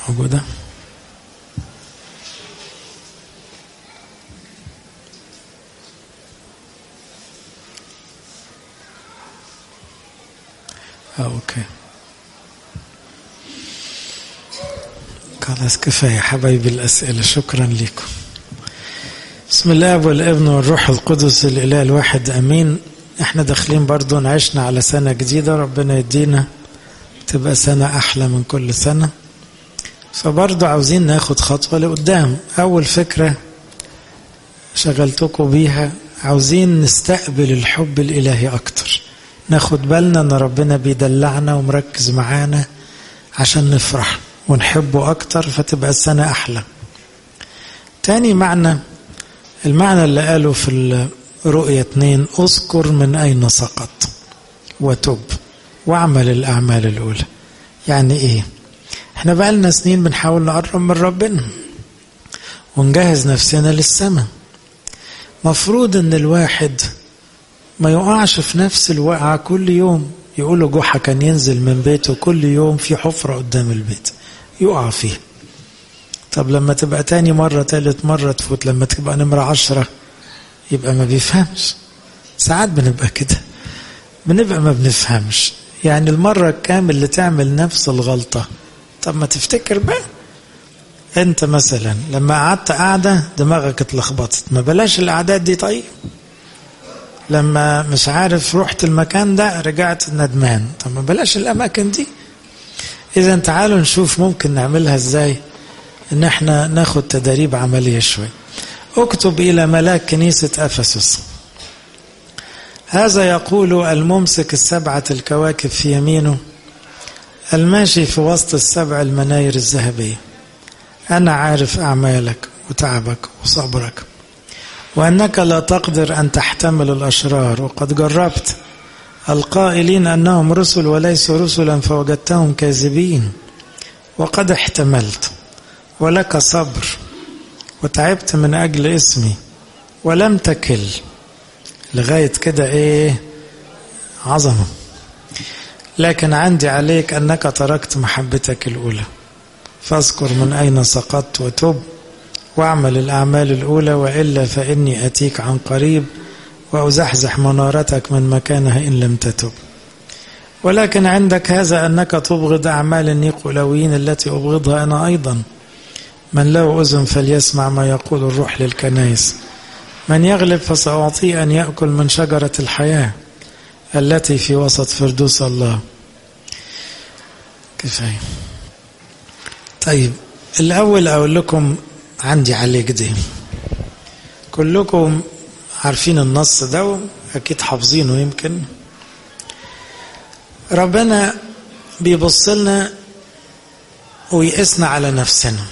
موجودة آه، اوكي خلاص كفاية حبايبي الأسئلة شكرا لكم بسم الله والابن والروح القدس الإله الواحد أمين احنا داخلين برضو عشنا على سنة جديدة ربنا يدينا تبقى سنة أحلى من كل سنة فبرضو عاوزين ناخد خطوة لقدام أول فكرة شغلتكم بيها عاوزين نستقبل الحب الإلهي أكتر ناخد بالنا أن ربنا بيدلعنا ومركز معانا عشان نفرح ونحبه أكتر فتبقى السنة أحلى تاني معنى المعنى اللي قاله في الرؤية اتنين اذكر من أين سقط وتب واعمل الأعمال الأولى يعني إيه احنا بقالنا سنين بنحاول نقرب من ربنا ونجهز نفسنا للسماء مفروض ان الواحد ما يقعش في نفس الوقعة كل يوم يقولوا جحا كان ينزل من بيته كل يوم في حفرة قدام البيت يقع فيه طب لما تبقى تاني مرة تالت مرة تفوت لما تبقى نمرة عشرة يبقى ما بيفهمش ساعات بنبقى كده بنبقى ما بنفهمش يعني المرة الكامل اللي تعمل نفس الغلطة طب ما تفتكر بقى انت مثلا لما قعدت قعدة دماغك اتلخبطت ما بلاش القعدات دي طيب لما مش عارف رحت المكان ده رجعت ندمان طب ما بلاش الاماكن دي اذا تعالوا نشوف ممكن نعملها ازاي ان احنا ناخد تدريب عملية شوي اكتب الى ملاك كنيسة افسس هذا يقول الممسك السبعة الكواكب في يمينه الماشي في وسط السبع المناير الذهبية أنا عارف أعمالك وتعبك وصبرك وأنك لا تقدر أن تحتمل الأشرار وقد جربت القائلين أنهم رسل وليسوا رسلا فوجدتهم كاذبين وقد احتملت ولك صبر وتعبت من أجل اسمي ولم تكل لغاية كده إيه عظمة لكن عندي عليك أنك تركت محبتك الأولى فاذكر من أين سقطت وتب واعمل الأعمال الأولى وإلا فإني أتيك عن قريب وأزحزح منارتك من مكانها إن لم تتب ولكن عندك هذا أنك تبغض أعمال النيقولويين التي أبغضها أنا أيضا من له أذن فليسمع ما يقول الروح للكنائس من يغلب فسأعطيه أن يأكل من شجرة الحياة التي في وسط فردوس الله كفاية طيب الأول أقول لكم عندي عليك دي كلكم عارفين النص ده أكيد حافظينه يمكن ربنا بيبص لنا ويقسنا على نفسنا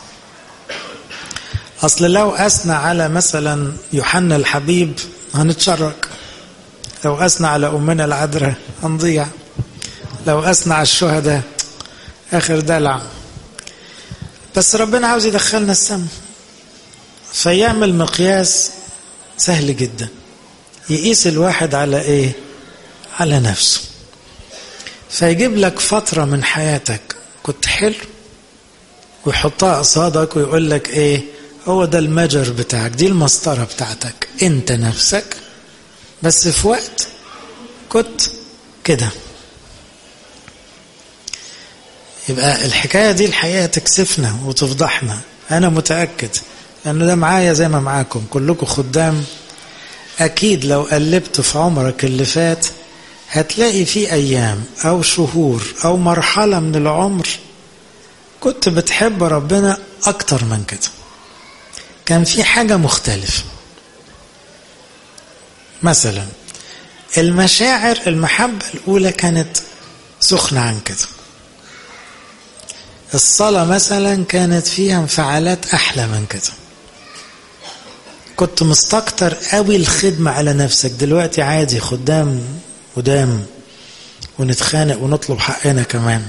أصل لو أثنى على مثلا يوحنا الحبيب هنتشرك لو أثنى على أمنا العذراء هنضيع لو أثنى على الشهداء آخر دلع بس ربنا عاوز يدخلنا السماء فيعمل مقياس سهل جدا يقيس الواحد على ايه على نفسه فيجيب لك فترة من حياتك كنت حلو ويحطها قصادك ويقول لك ايه هو ده المجر بتاعك دي المسطرة بتاعتك انت نفسك بس في وقت كنت كده يبقى الحكاية دي الحقيقة تكسفنا وتفضحنا أنا متأكد لأنه ده معايا زي ما معاكم كلكم خدام أكيد لو قلبت في عمرك اللي فات هتلاقي في أيام أو شهور أو مرحلة من العمر كنت بتحب ربنا أكتر من كده كان في حاجة مختلفة مثلا المشاعر المحبة الأولى كانت سخنة عن كده الصلاة مثلا كانت فيها انفعالات أحلى من كده كنت مستكتر قوي الخدمة على نفسك دلوقتي عادي خدام قدام ونتخانق ونطلب حقنا كمان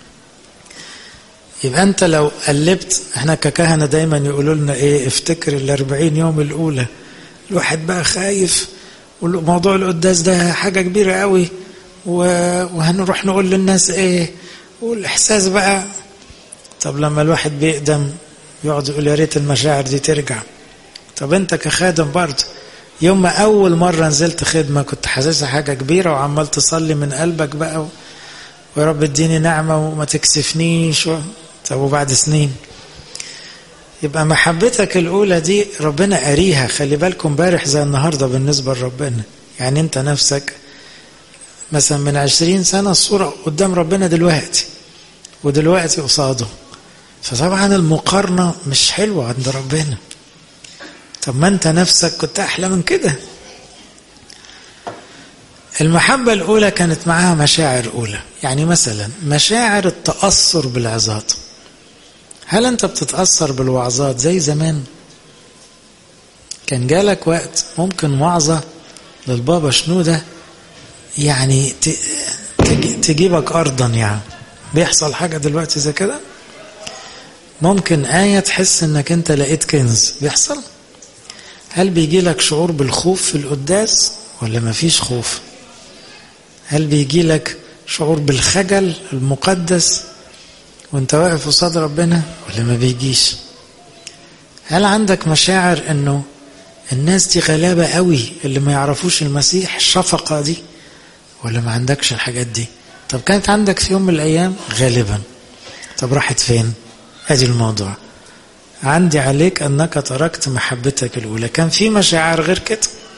يبقى انت لو قلبت احنا ككهنة دايما يقولوا لنا ايه افتكر الاربعين يوم الاولى الواحد بقى خايف وموضوع القداس ده حاجة كبيرة قوي وهنروح نقول للناس ايه والاحساس بقى طب لما الواحد بيقدم يقعد يقول يا ريت المشاعر دي ترجع طب انت كخادم برضه يوم ما اول مره نزلت خدمه كنت حاسسها حاجه كبيره وعمال تصلي من قلبك بقى و... ويا رب اديني نعمه وما تكسفنيش و... طب وبعد سنين يبقى محبتك الاولى دي ربنا قاريها خلي بالكم امبارح زي النهارده بالنسبه لربنا يعني انت نفسك مثلا من عشرين سنه الصوره قدام ربنا دلوقتي ودلوقتي قصاده فطبعا المقارنه مش حلوه عند ربنا طب ما انت نفسك كنت احلى من كده المحبة الأولى كانت معاها مشاعر أولى يعني مثلا مشاعر التأثر بالعظات هل أنت بتتأثر بالوعظات زي زمان كان جالك وقت ممكن وعظة للبابا شنودة يعني تجيبك أرضا يعني بيحصل حاجة دلوقتي زي كده ممكن آية تحس إنك أنت لقيت كنز بيحصل هل بيجي لك شعور بالخوف في القداس ولا ما فيش خوف هل بيجي لك شعور بالخجل المقدس وانت واقف قصاد ربنا ولا ما بيجيش هل عندك مشاعر انه الناس دي غلابة قوي اللي ما يعرفوش المسيح الشفقة دي ولا ما عندكش الحاجات دي طب كانت عندك في يوم من الايام غالبا طب راحت فين ادي الموضوع عندي عليك انك تركت محبتك الاولى كان في مشاعر غير كده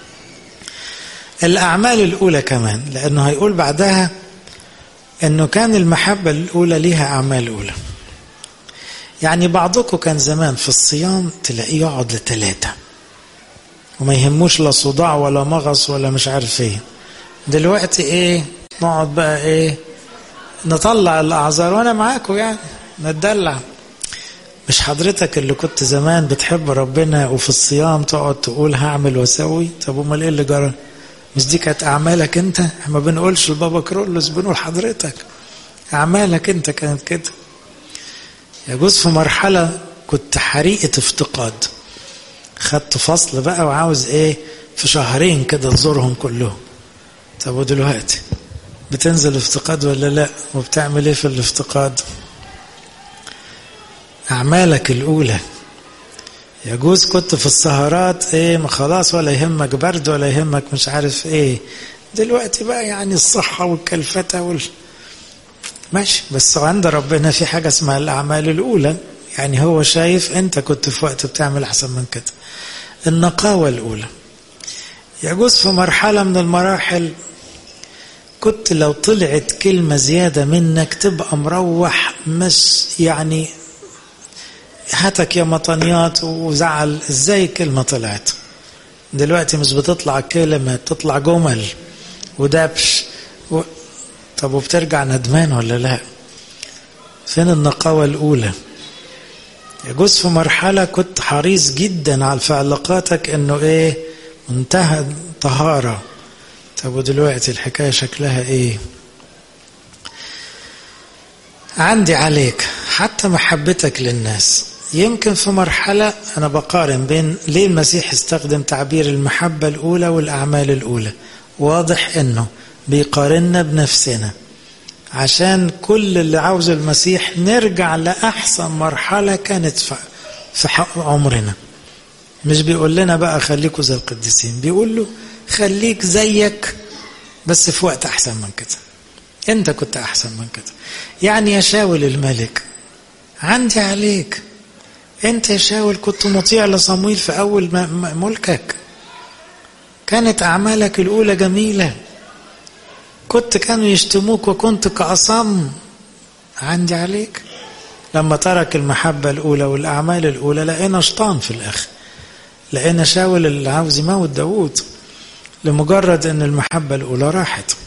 الاعمال الاولى كمان لانه هيقول بعدها انه كان المحبه الاولى ليها اعمال اولى يعني بعضكم كان زمان في الصيام تلاقيه يقعد لثلاثه وما يهموش لا صداع ولا مغص ولا مش عارف ايه دلوقتي ايه نقعد بقى ايه نطلع الاعذار وانا معاكم يعني نتدلع مش حضرتك اللي كنت زمان بتحب ربنا وفي الصيام تقعد تقول هعمل واسوي طب امال ايه اللي جرى مش دي كانت اعمالك انت احنا ما بنقولش لبابا كرولوس بنقول حضرتك اعمالك انت كانت كده يجوز في مرحله كنت حريقه افتقاد خدت فصل بقى وعاوز ايه في شهرين كده تزورهم كلهم طب ودلوقتي بتنزل افتقاد ولا لا وبتعمل ايه في الافتقاد أعمالك الأولى يجوز كنت في السهرات إيه ما خلاص ولا يهمك برد ولا يهمك مش عارف إيه دلوقتي بقى يعني الصحة والكلفتة وال ماشي بس عند ربنا في حاجة اسمها الأعمال الأولى يعني هو شايف أنت كنت في وقت بتعمل أحسن من كده النقاوة الأولى يجوز في مرحلة من المراحل كنت لو طلعت كلمة زيادة منك تبقى مروح مش يعني هاتك يا مطنيات وزعل ازاي كلمة طلعت دلوقتي مش بتطلع كلمة تطلع جمل ودبش و... طب وبترجع ندمان ولا لا فين النقاوة الأولى يجوز في مرحلة كنت حريص جدا على في علاقاتك انه ايه منتهى طهارة طب ودلوقتي الحكاية شكلها ايه عندي عليك حتى محبتك للناس يمكن في مرحلة أنا بقارن بين ليه المسيح استخدم تعبير المحبة الأولى والأعمال الأولى واضح أنه بيقارننا بنفسنا عشان كل اللي عاوز المسيح نرجع لأحسن مرحلة كانت في حق عمرنا مش بيقول لنا بقى خليكوا زي القديسين بيقول له خليك زيك بس في وقت أحسن من كده أنت كنت أحسن من كده يعني يا شاول الملك عندي عليك انت يا شاول كنت مطيع لصمويل في اول ملكك كانت اعمالك الاولى جميله كنت كانوا يشتموك وكنت كأصم عندي عليك لما ترك المحبة الأولى والأعمال الأولى لقينا شيطان في الآخر لقينا شاول اللي عاوز يموت داوود لمجرد أن المحبة الأولى راحت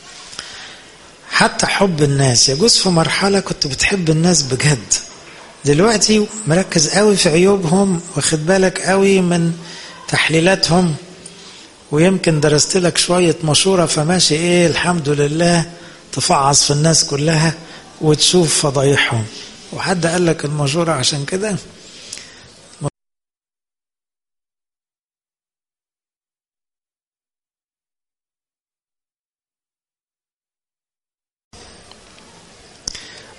حتى حب الناس يجوز في مرحلة كنت بتحب الناس بجد دلوقتي مركز قوي في عيوبهم واخد بالك قوي من تحليلاتهم ويمكن درست لك شوية مشورة فماشي ايه الحمد لله تفعص في الناس كلها وتشوف فضايحهم وحد قال لك المشورة عشان كده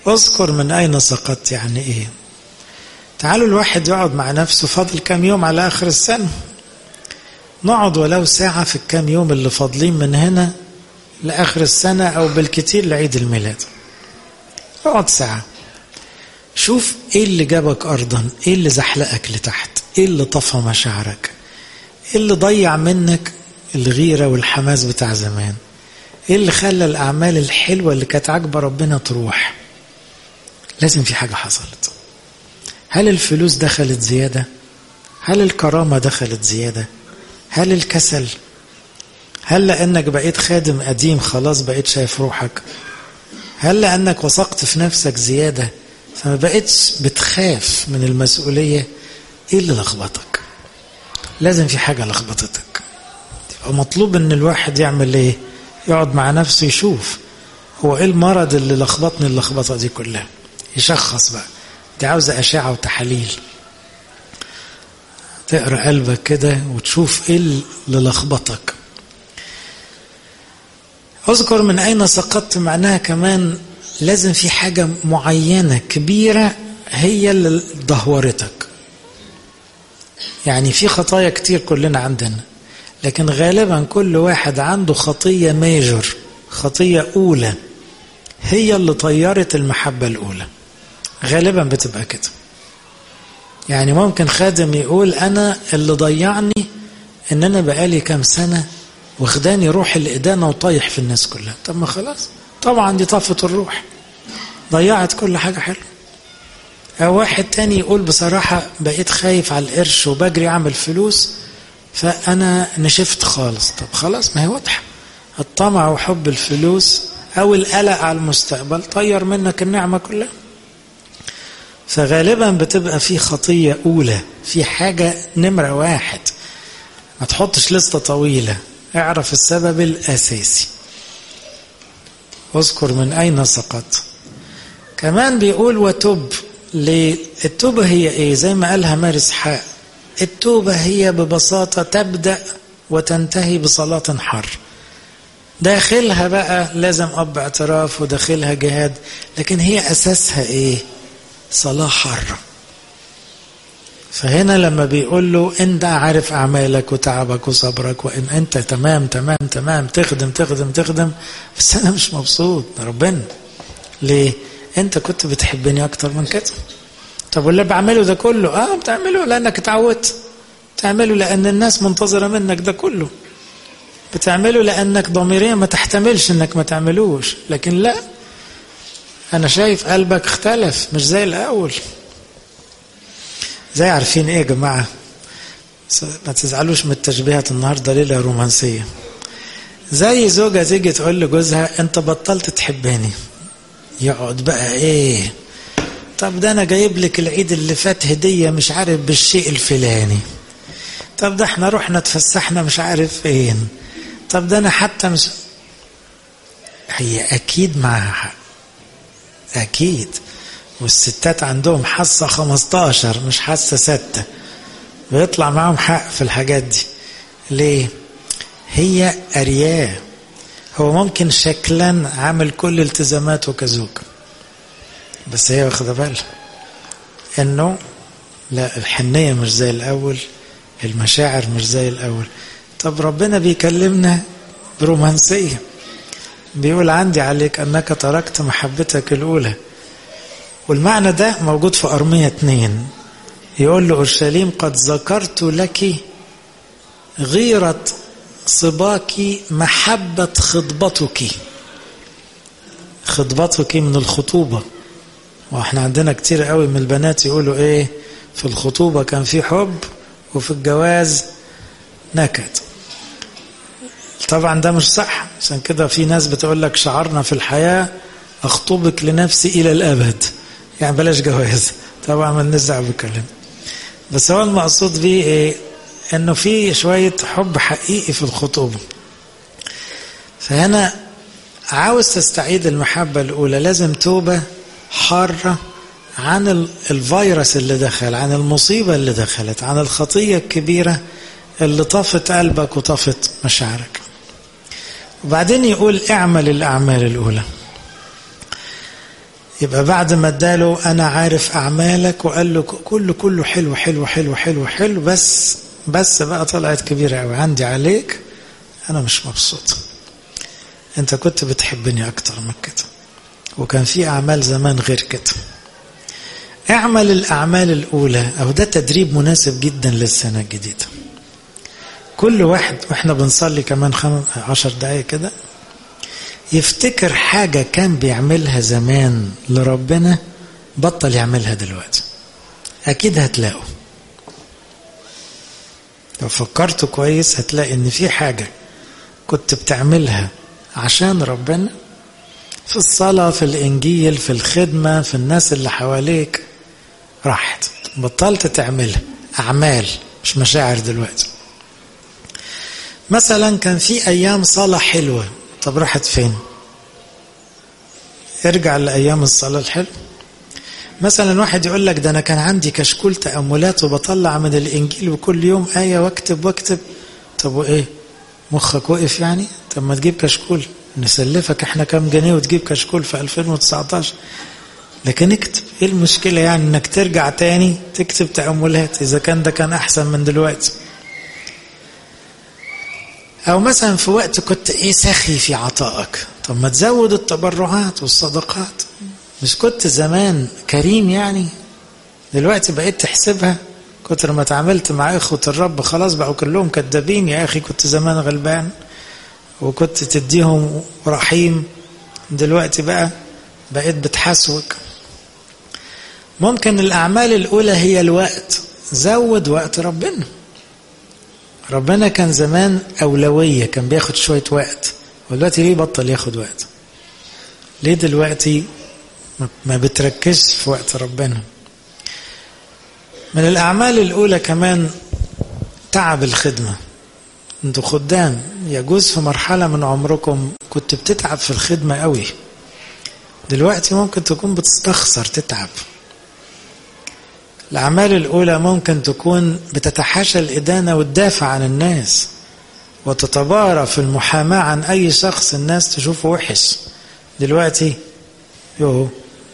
اذكر من أين سقطت يعني إيه تعالوا الواحد يقعد مع نفسه فاضل كام يوم على آخر السنة نقعد ولو ساعة في الكام يوم اللي فاضلين من هنا لآخر السنة أو بالكتير لعيد الميلاد اقعد ساعة شوف ايه اللي جابك أرضا ايه اللي زحلقك لتحت ايه اللي طفى مشاعرك ايه اللي ضيع منك الغيرة والحماس بتاع زمان ايه اللي خلى الأعمال الحلوة اللي كانت عاجبة ربنا تروح لازم في حاجة حصلت هل الفلوس دخلت زيادة هل الكرامة دخلت زيادة هل الكسل هل لأنك بقيت خادم قديم خلاص بقيت شايف روحك هل لأنك وثقت في نفسك زيادة فما بقيتش بتخاف من المسؤولية ايه اللي لخبطك لازم في حاجة لخبطتك يبقى مطلوب ان الواحد يعمل ايه يقعد مع نفسه يشوف هو ايه المرض اللي لخبطني اللخبطة دي كلها يشخص بقى دي عاوزة أشعة وتحاليل تقرأ قلبك كده وتشوف ايه اللي لخبطك اذكر من اين سقطت معناها كمان لازم في حاجة معينة كبيرة هي اللي دهورتك يعني في خطايا كتير كلنا عندنا لكن غالبا كل واحد عنده خطية ميجر خطية أولى هي اللي طيرت المحبة الأولى غالبا بتبقى كده يعني ممكن خادم يقول أنا اللي ضيعني إن أنا بقالي كام سنة واخداني روح الإدانة وطايح في الناس كلها طب ما خلاص طبعا دي طفت الروح ضيعت كل حاجة حلوة أو واحد تاني يقول بصراحة بقيت خايف على القرش وبجري أعمل فلوس فأنا نشفت خالص طب خلاص ما هي واضحة الطمع وحب الفلوس أو القلق على المستقبل طير منك النعمة كلها فغالبا بتبقى في خطية أولى في حاجة نمرة واحد ما تحطش لستة طويلة اعرف السبب الأساسي واذكر من أين سقط كمان بيقول وتب ليه التوبة هي ايه زي ما قالها مارس حق التوبة هي ببساطة تبدأ وتنتهي بصلاة حر داخلها بقى لازم أب اعتراف وداخلها جهاد لكن هي أساسها ايه صلاة حرة فهنا لما بيقول له انت عارف اعمالك وتعبك وصبرك وان انت تمام تمام تمام تخدم تخدم تخدم بس انا مش مبسوط ربنا ليه انت كنت بتحبني اكتر من كده طب واللي بعمله ده كله اه بتعمله لانك اتعودت بتعمله لان الناس منتظره منك ده كله بتعمله لانك ضميريا ما تحتملش انك ما تعملوش لكن لا انا شايف قلبك اختلف مش زي الاول زي عارفين ايه يا جماعه ما تزعلوش من التشبيهات النهارده ليله رومانسيه زي زوجه تيجي تقول لجوزها انت بطلت تحبني يقعد بقى ايه طب ده انا جايب لك العيد اللي فات هديه مش عارف بالشيء الفلاني طب ده احنا رحنا اتفسحنا مش عارف فين طب ده انا حتى مش هي اكيد معاها حق اكيد والستات عندهم حاسه 15 مش حاسه 6 بيطلع معاهم حق في الحاجات دي ليه هي ارياه هو ممكن شكلا عامل كل التزاماته كزوج بس هي واخده بالها انه لا الحنيه مش زي الاول المشاعر مش زي الاول طب ربنا بيكلمنا برومانسيه بيقول عندي عليك انك تركت محبتك الاولى والمعنى ده موجود في أرمية اتنين يقول له أورشليم قد ذكرت لك غيرة صباك محبة خطبتك خطبتك من الخطوبة واحنا عندنا كتير قوي من البنات يقولوا ايه في الخطوبة كان في حب وفي الجواز نكد طبعا ده مش صح عشان كده في ناس بتقول لك شعرنا في الحياة اخطبك لنفسي الى الابد يعني بلاش جواز طبعا ما نزع بالكلام بس هو المقصود بيه ايه انه في شوية حب حقيقي في الخطوبة فهنا عاوز تستعيد المحبة الأولى لازم توبة حارة عن الفيروس اللي دخل عن المصيبة اللي دخلت عن الخطية الكبيرة اللي طفت قلبك وطفت مشاعرك وبعدين يقول اعمل الأعمال الأولى يبقى بعد ما اداله انا عارف اعمالك وقال له كله كله حلو حلو حلو حلو حلو بس بس بقى طلعت كبيره قوي عندي عليك انا مش مبسوط انت كنت بتحبني اكتر من كده وكان في اعمال زمان غير كده اعمل الاعمال الاولى او ده تدريب مناسب جدا للسنه الجديده كل واحد واحنا بنصلي كمان خمس عشر دقايق كده يفتكر حاجة كان بيعملها زمان لربنا بطل يعملها دلوقتي أكيد هتلاقوا لو فكرتوا كويس هتلاقي إن في حاجة كنت بتعملها عشان ربنا في الصلاة في الإنجيل في الخدمة في الناس اللي حواليك راحت بطلت تعملها أعمال مش مشاعر دلوقتي مثلا كان في أيام صلاة حلوة طب راحت فين ارجع لأيام الصلاة الحلوة مثلا واحد يقول لك ده أنا كان عندي كشكول تأملات وبطلع من الإنجيل وكل يوم آية واكتب واكتب طب وإيه مخك وقف يعني طب ما تجيب كشكول نسلفك احنا كام جنيه وتجيب كشكول في 2019 لكن اكتب ايه المشكلة يعني انك ترجع تاني تكتب تأملات اذا كان ده كان احسن من دلوقتي او مثلا في وقت كنت ايه سخي في عطائك طب ما تزود التبرعات والصدقات مش كنت زمان كريم يعني دلوقتي بقيت تحسبها كتر ما اتعاملت مع اخوة الرب خلاص بقوا كلهم كدابين يا اخي كنت زمان غلبان وكنت تديهم رحيم دلوقتي بقى بقيت بتحسوك ممكن الاعمال الاولى هي الوقت زود وقت ربنا ربنا كان زمان أولوية كان بياخد شوية وقت ودلوقتي ليه بطل ياخد وقت ليه دلوقتي ما بتركزش في وقت ربنا من الأعمال الأولى كمان تعب الخدمة انتوا خدام يجوز في مرحلة من عمركم كنت بتتعب في الخدمة قوي دلوقتي ممكن تكون بتستخسر تتعب الأعمال الأولى ممكن تكون بتتحاشى الإدانة وتدافع عن الناس وتتبارى في المحاماة عن أي شخص الناس تشوفه وحش دلوقتي يوه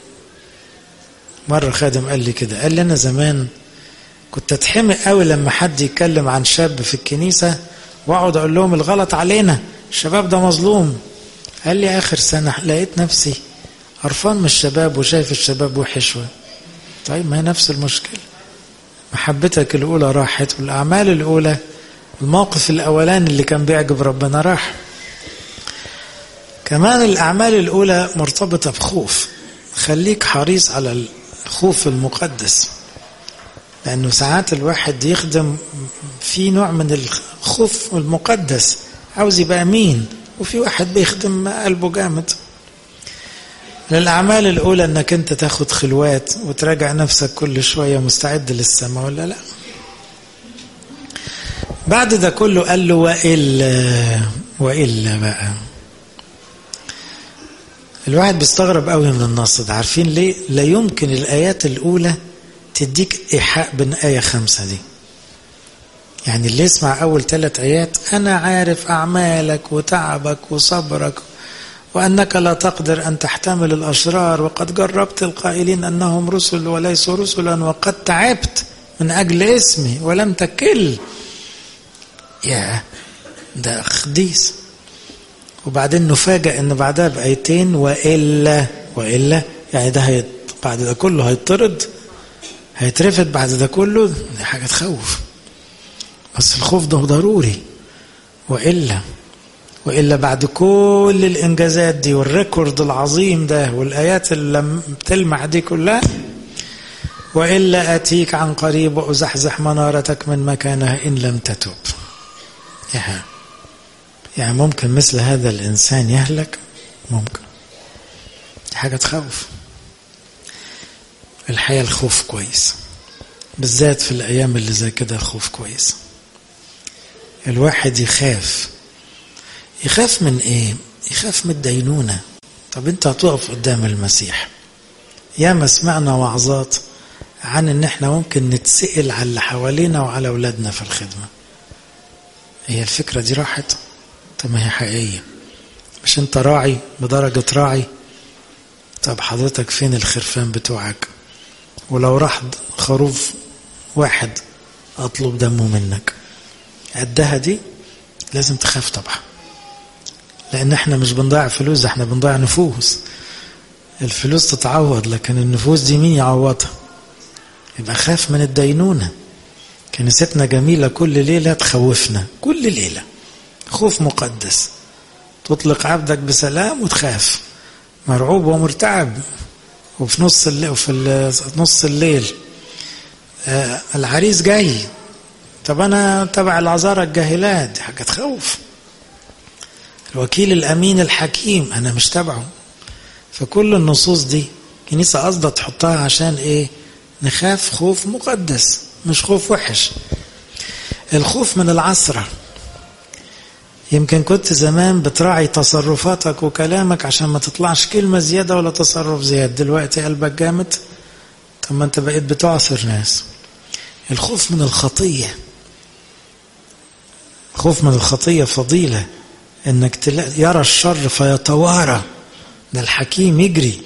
مرة خادم قال لي كده قال لي أنا زمان كنت أتحمق قوي لما حد يتكلم عن شاب في الكنيسة وأقعد أقول لهم الغلط علينا الشباب ده مظلوم قال لي آخر سنة لقيت نفسي قرفان من الشباب وشايف الشباب وحش طيب ما هي نفس المشكلة محبتك الأولى راحت والأعمال الأولى الموقف الأولاني اللي كان بيعجب ربنا راح كمان الأعمال الأولى مرتبطة بخوف خليك حريص على الخوف المقدس لأنه ساعات الواحد يخدم في نوع من الخوف المقدس عاوز يبقى أمين وفي واحد بيخدم قلبه جامد للأعمال الأولى أنك أنت تاخد خلوات وتراجع نفسك كل شوية مستعد للسماء ولا لا بعد ده كله قال له وإلا وإلا بقى الواحد بيستغرب قوي من النص ده عارفين ليه لا يمكن الآيات الأولى تديك إيحاء بين آية خمسة دي يعني اللي يسمع أول ثلاث آيات أنا عارف أعمالك وتعبك وصبرك وأنك لا تقدر أن تحتمل الأشرار وقد جربت القائلين أنهم رسل وليسوا رسلا وقد تعبت من أجل اسمي ولم تكل يا ده خديس وبعدين نفاجأ أن بعدها بآيتين وإلا وإلا يعني ده هيت بعد ده كله هيطرد هيترفد بعد ده كله دي حاجة تخوف بس الخوف ده ضروري وإلا وإلا بعد كل الإنجازات دي والريكورد العظيم ده والآيات اللي بتلمع دي كلها وإلا أتيك عن قريب وأزحزح منارتك من مكانها إن لم تتوب يا يعني ممكن مثل هذا الإنسان يهلك ممكن حاجة تخوف الحقيقة الخوف كويس بالذات في الأيام اللي زي كده الخوف كويس الواحد يخاف يخاف من ايه يخاف من الدينونة طب انت هتقف قدام المسيح ياما سمعنا وعظات عن ان احنا ممكن نتسئل على اللي حوالينا وعلى اولادنا في الخدمة هي الفكرة دي راحت طب ما هي حقيقية مش انت راعي بدرجة راعي طب حضرتك فين الخرفان بتوعك ولو راح خروف واحد اطلب دمه منك قدها دي لازم تخاف طبعا لان احنا مش بنضيع فلوس احنا بنضيع نفوس الفلوس تتعوض لكن النفوس دي مين يعوضها يبقى خاف من الدينونة كنيستنا جميلة كل ليلة تخوفنا كل ليلة خوف مقدس تطلق عبدك بسلام وتخاف مرعوب ومرتعب وفي نص الليل وفي نص الليل آه العريس جاي طب انا تبع العذارى الجاهلات دي حاجه تخوف الوكيل الامين الحكيم انا مش تبعه فكل النصوص دي كنيسه قصدها تحطها عشان ايه نخاف خوف مقدس مش خوف وحش الخوف من العثره يمكن كنت زمان بتراعي تصرفاتك وكلامك عشان ما تطلعش كلمة زيادة ولا تصرف زيادة دلوقتي قلبك جامد طب ما انت بقيت بتعثر ناس الخوف من الخطية خوف من الخطية فضيلة انك يرى الشر فيتوارى ده الحكيم يجري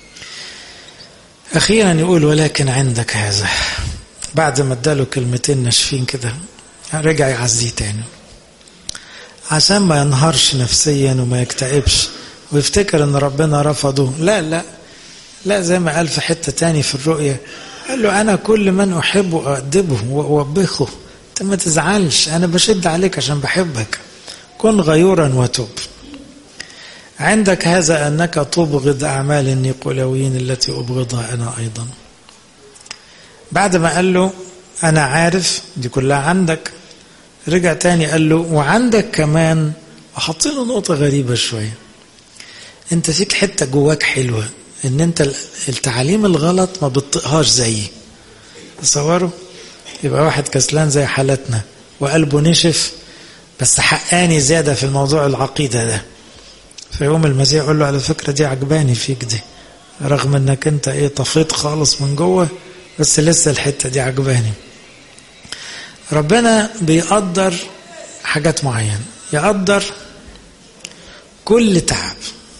اخيرا يقول ولكن عندك هذا بعد ما اداله كلمتين ناشفين كده رجع يعزيه تاني عشان ما ينهارش نفسيا وما يكتئبش ويفتكر ان ربنا رفضه لا لا لا زي ما قال في حتة تاني في الرؤية قال له أنا كل من أحبه أؤدبه وأوبخه أنت ما تزعلش أنا بشد عليك عشان بحبك كن غيورا وتوب عندك هذا أنك تبغض أعمال النيقولويين التي أبغضها أنا أيضا بعد ما قال له أنا عارف دي كلها عندك رجع تاني قال له وعندك كمان وحط له نقطة غريبة شوية انت فيك حتة جواك حلوة ان انت التعاليم الغلط ما بتطقهاش زيي تصوروا يبقى واحد كسلان زي حالتنا وقلبه نشف بس حقاني زيادة في الموضوع العقيدة ده فيقوم المسيح يقول له على فكرة دي عجباني فيك دي رغم انك انت ايه طفيت خالص من جوه بس لسه الحتة دي عجباني ربنا بيقدر حاجات معينة يقدر كل تعب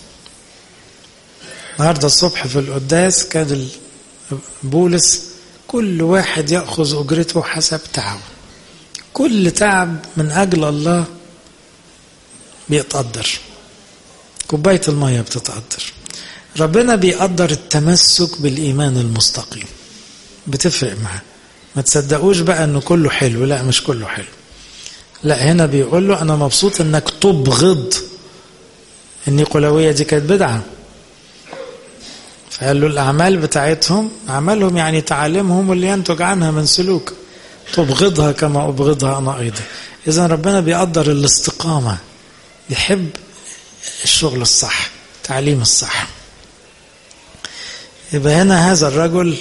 النهارده الصبح في القداس كان بولس كل واحد يأخذ أجرته حسب تعبه كل تعب من أجل الله بيتقدر كوباية المية بتتقدر ربنا بيقدر التمسك بالإيمان المستقيم بتفرق معاه ما تصدقوش بقى انه كله حلو لا مش كله حلو لا هنا بيقول له انا مبسوط انك تبغض النيقولوية دي كانت بدعة فقال له الاعمال بتاعتهم اعمالهم يعني تعاليمهم واللي ينتج عنها من سلوك تبغضها كما ابغضها انا ايضا اذا ربنا بيقدر الاستقامة يحب الشغل الصح تعليم الصح يبقى هنا هذا الرجل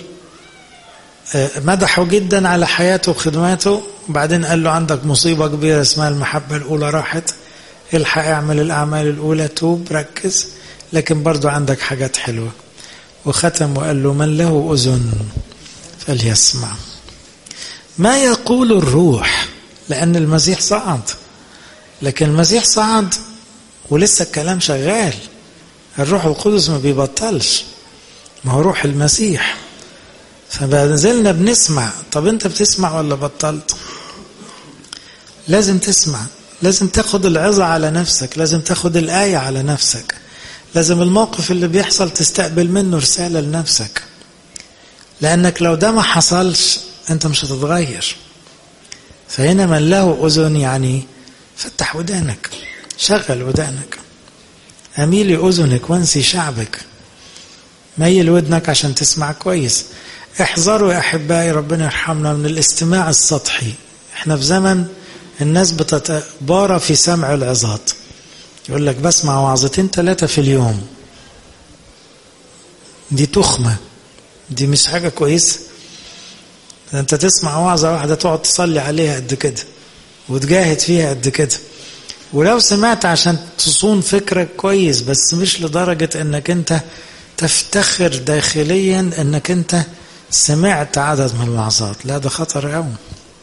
مدحه جدا على حياته وخدماته وبعدين قال له عندك مصيبة كبيرة اسمها المحبة الأولى راحت الحق اعمل الأعمال الأولى توب ركز لكن برضو عندك حاجات حلوة وختم وقال له من له أذن فليسمع ما يقول الروح لأن المسيح صعد لكن المسيح صعد ولسه الكلام شغال الروح القدس ما بيبطلش ما هو روح المسيح فبنزلنا بنسمع طب انت بتسمع ولا بطلت لازم تسمع لازم تاخد العظة على نفسك لازم تاخد الآية على نفسك لازم الموقف اللي بيحصل تستقبل منه رسالة لنفسك لأنك لو ده ما حصلش أنت مش هتتغير فهنا من له أذن يعني فتح ودانك شغل ودانك أميلي أذنك وانسي شعبك ميل ودنك عشان تسمع كويس احذروا يا أحبائي ربنا يرحمنا من الاستماع السطحي احنا في زمن الناس بتتبارى في سمع العظات يقول لك بسمع وعظتين ثلاثة في اليوم دي تخمة دي مش حاجة كويسة انت تسمع وعظة واحدة تقعد تصلي عليها قد كده وتجاهد فيها قد كده ولو سمعت عشان تصون فكرك كويس بس مش لدرجة انك انت تفتخر داخليا انك انت سمعت عدد من الوعظات لا ده خطر قوي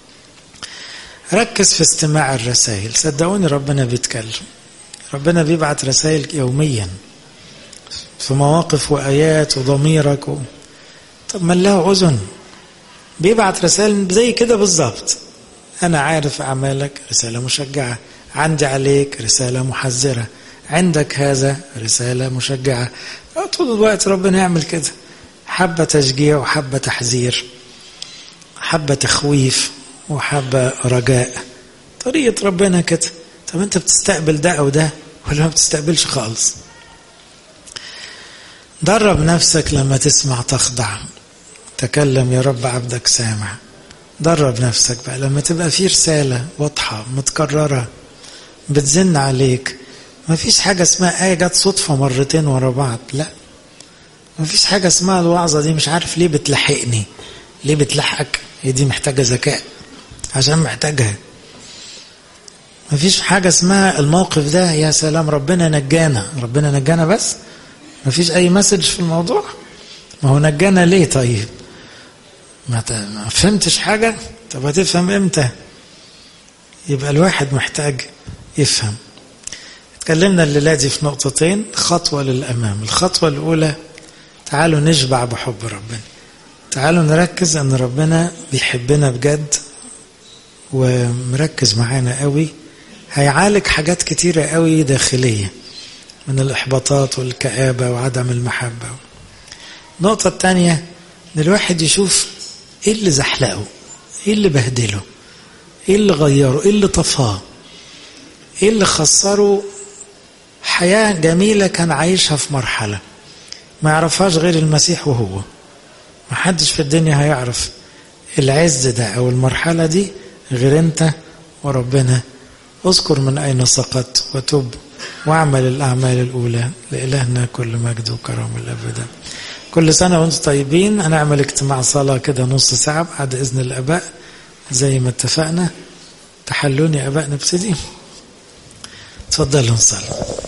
ركز في استماع الرسائل صدقوني ربنا بيتكلم ربنا بيبعت رسائل يوميا في مواقف وآيات وضميرك و... طب من له أذن بيبعت رسائل زي كده بالظبط أنا عارف أعمالك رسالة مشجعة عندي عليك رسالة محذرة عندك هذا رسالة مشجعة طول الوقت ربنا يعمل كده حبة تشجيع وحبة تحذير حبة تخويف وحبة رجاء طريقة ربنا كده طب انت بتستقبل ده او ده ولا ما بتستقبلش خالص درب نفسك لما تسمع تخضع تكلم يا رب عبدك سامع درب نفسك بقى لما تبقى في رسالة واضحة متكررة بتزن عليك ما فيش حاجة اسمها آية جت صدفة مرتين ورا بعض لا ما فيش حاجة اسمها الوعظة دي مش عارف ليه بتلحقني ليه بتلحقك هي دي محتاجة ذكاء عشان محتاجها ما فيش حاجة اسمها الموقف ده يا سلام ربنا نجانا ربنا نجانا بس ما فيش أي مسج في الموضوع ما هو نجانا ليه طيب ما فهمتش حاجة طب هتفهم امتى يبقى الواحد محتاج يفهم اتكلمنا الليلة دي في نقطتين خطوة للأمام الخطوة الأولى تعالوا نشبع بحب ربنا تعالوا نركز أن ربنا بيحبنا بجد ومركز معانا قوي هيعالج حاجات كتيرة قوي داخلية من الإحباطات والكآبة وعدم المحبة النقطة الثانية إن الواحد يشوف إيه اللي زحلقه إيه اللي بهدله إيه اللي غيره إيه اللي طفاه إيه اللي خسره حياة جميلة كان عايشها في مرحلة ما يعرفهاش غير المسيح وهو ما حدش في الدنيا هيعرف العز ده أو المرحلة دي غير أنت وربنا اذكر من أين سقطت وتب واعمل الأعمال الأولى لإلهنا كل مجد وكرم الأبدا كل سنة وانتم طيبين هنعمل اجتماع صلاة كده نص ساعة بعد إذن الآباء زي ما اتفقنا تحلوني آباء نبتدي تفضلوا نصلي